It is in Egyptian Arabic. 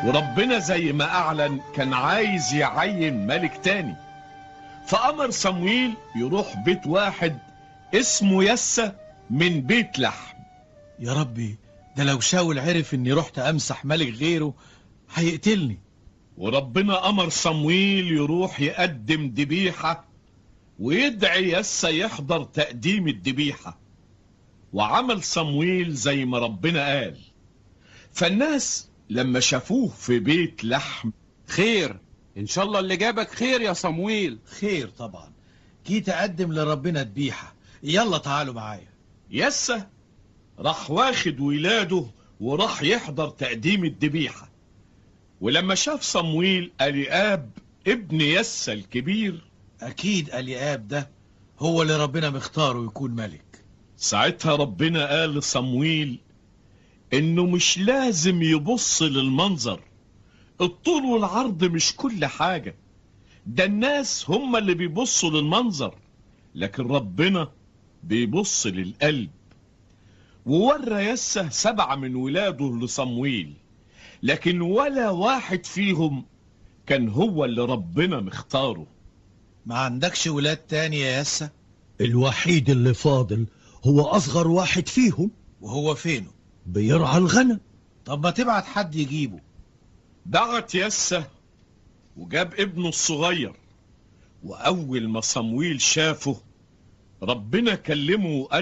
وربنا زي ما أعلن كان عايز يعين ملك تاني فأمر صمويل يروح بيت واحد اسمه يسة من بيت لحم يا ربي ده لو شاول عرف اني رحت امسح ملك غيره هيقتلني وربنا أمر صمويل يروح يقدم ذبيحة ويدعي يسا يحضر تقديم الذبيحة وعمل صمويل زي ما ربنا قال فالناس لما شافوه في بيت لحم خير ان شاء الله اللي جابك خير يا صمويل خير طبعا جيت اقدم لربنا ذبيحه يلا تعالوا معايا يسا راح واخد ولاده وراح يحضر تقديم الذبيحة ولما شاف صمويل أليآب ابن يسا الكبير اكيد الياب ده هو اللي ربنا مختاره يكون ملك ساعتها ربنا قال لصمويل انه مش لازم يبص للمنظر الطول والعرض مش كل حاجة ده الناس هم اللي بيبصوا للمنظر لكن ربنا بيبص للقلب وورى يسه سبعة من ولاده لصمويل لكن ولا واحد فيهم كان هو اللي ربنا مختاره ما عندكش ولاد تاني يا يسا الوحيد اللي فاضل هو أصغر واحد فيهم وهو فينه بيرعى الغنم طب ما تبعت حد يجيبه بعت يسه وجاب ابنه الصغير وأول ما صمويل شافه ربنا كلمه وقال